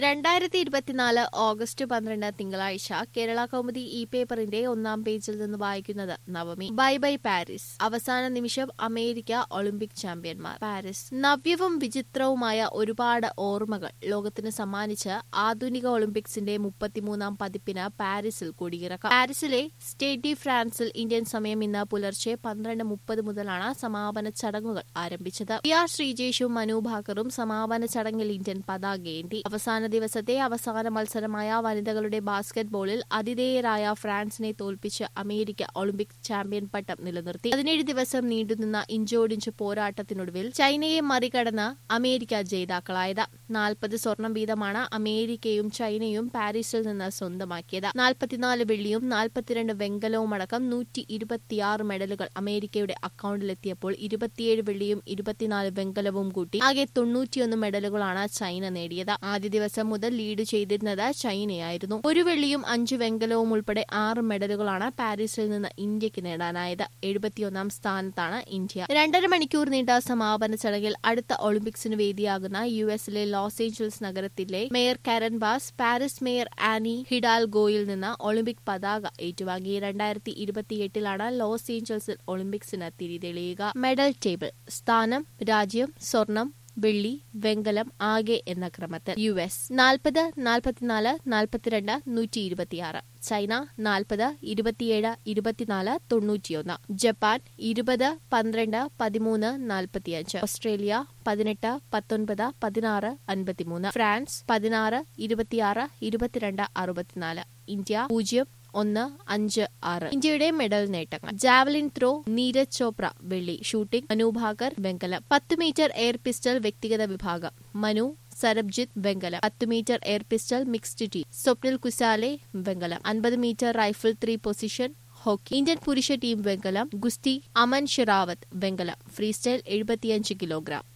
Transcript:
രണ്ടായിരത്തി ഇരുപത്തിനാല് ഓഗസ്റ്റ് പന്ത്രണ്ട് തിങ്കളാഴ്ച കേരള കൗമുദി ഇ പേപ്പറിന്റെ ഒന്നാം പേജിൽ നിന്ന് വായിക്കുന്നത് നവമി ബൈ ബൈ പാരീസ് അവസാന നിമിഷം അമേരിക്ക ഒളിമ്പിക് ചാമ്പ്യന്മാർ പാരീസ് നവ്യവും വിചിത്രവുമായ ഒരുപാട് ഓർമ്മകൾ ലോകത്തിന് സമ്മാനിച്ച് ആധുനിക ഒളിമ്പിക്സിന്റെ മുപ്പത്തിമൂന്നാം പതിപ്പിന് പാരീസിൽ കൊടിയിറക്കാം പാരീസിലെ സ്റ്റേറ്റ് ഡി ഫ്രാൻസിൽ ഇന്ത്യൻ സമയം ഇന്ന് പുലർച്ചെ പന്ത്രണ്ട് മുപ്പത് മുതലാണ് സമാപന ചടങ്ങുകൾ ആരംഭിച്ചത് പി ആർ ശ്രീജേഷും മനു ഭാക്കറും സമാപന ചടങ്ങിൽ ഇന്ത്യൻ പതാകയേന്തി അവസാന ദിവസത്തെ അവസാന മത്സരമായ വനിതകളുടെ ബാസ്കറ്റ്ബോളിൽ അതിഥേയരായ ഫ്രാൻസിനെ തോൽപ്പിച്ച് അമേരിക്ക ഒളിമ്പിക് ചാമ്പ്യൻ പട്ടം നിലനിർത്തി പതിനേഴ് ദിവസം നീണ്ടുനിന്ന ഇഞ്ചോടിഞ്ച് പോരാട്ടത്തിനൊടുവിൽ ചൈനയെ മറികടന്ന് അമേരിക്ക ജേതാക്കളായത് നാൽപ്പത് സ്വർണം വീതമാണ് അമേരിക്കയും ചൈനയും പാരീസിൽ നിന്ന് സ്വന്തമാക്കിയത് നാൽപ്പത്തിനാല് വെള്ളിയും നാൽപ്പത്തിരണ്ട് വെങ്കലവും അടക്കം നൂറ്റി ഇരുപത്തിയാറ് മെഡലുകൾ അമേരിക്കയുടെ അക്കൌണ്ടിലെത്തിയപ്പോൾ ഇരുപത്തിയേഴ് വെള്ളിയും ഇരുപത്തിനാല് വെങ്കലവും കൂട്ടി ആകെ തൊണ്ണൂറ്റിയൊന്ന് മെഡലുകളാണ് ചൈന നേടിയത് ആദ്യ ദിവസം മുതൽ ലീഡ് ചെയ്തിരുന്നത് ചൈനയായിരുന്നു ഒരു വെള്ളിയും അഞ്ച് വെങ്കലവും ഉൾപ്പെടെ ആറ് മെഡലുകളാണ് പാരീസിൽ നിന്ന് ഇന്ത്യക്ക് നേടാനായത് എഴുപത്തിയൊന്നാം സ്ഥാനത്താണ് ഇന്ത്യ രണ്ടര മണിക്കൂർ നീണ്ട സമാപന ചടങ്ങിൽ അടുത്ത ഒളിമ്പിക്സിന് വേദിയാകുന്ന യു എസിലെ ലോസ് ഏഞ്ചൽസ് നഗരത്തിലെ mayor Karen Bass Paris mayor Anne ഹിഡാൽഗോയിൽ നിന്ന് ഒളിമ്പിക് പതാക ഏറ്റുവാങ്ങി രണ്ടായിരത്തി ഇരുപത്തിയെട്ടിലാണ് ലോസ് ഏഞ്ചൽസിൽ ഒളിമ്പിക്സിന് തിരിതെളിയുക മെഡൽ ടേബിൾ സ്ഥാനം രാജ്യം സ്വർണം വെള്ളി വെങ്കലം ആകെ എന്ന ക്രമത്തിൽ യു എസ് നാൽപ്പത് നാൽപ്പത്തിനാല് നാൽപ്പത്തിരണ്ട് നൂറ്റി ഇരുപത്തിയാറ് ചൈന നാൽപ്പത് ഇരുപത്തിയേഴ് ഇരുപത്തിനാല് തൊണ്ണൂറ്റിയൊന്ന് ജപ്പാൻ ഇരുപത് പന്ത്രണ്ട് പതിമൂന്ന് നാൽപ്പത്തിയഞ്ച് ഓസ്ട്രേലിയ പതിനെട്ട് പത്തൊൻപത് പതിനാറ് അൻപത്തിമൂന്ന് ഫ്രാൻസ് പതിനാറ് ഇരുപത്തിയാറ് ഇരുപത്തിരണ്ട് അറുപത്തിനാല് ഇന്ത്യ പൂജ്യം ഒന്ന് അഞ്ച് ആറ് ഇന്ത്യയുടെ മെഡൽ നേട്ടങ്ങൾ ജാവലിൻ ത്രോ നീരജ് ചോപ്ര വെള്ളി ഷൂട്ടിംഗ് മനു ഭാക്കർ വെങ്കലം പത്ത് മീറ്റർ എയർ പിസ്റ്റൾ വ്യക്തിഗത വിഭാഗം മനു സരബ്ജിത്ത് വെങ്കലം പത്ത് metre air pistol mixed team Swapnil Kusale വെങ്കലം അൻപത് metre rifle three position hockey Indian പുരുഷ ടീം വെങ്കലം ഗുസ്തി അമൻ ഷെറാവത്ത് വെങ്കലം ഫ്രീസ്റ്റൈൽ എഴുപത്തിയഞ്ച് കിലോഗ്രാം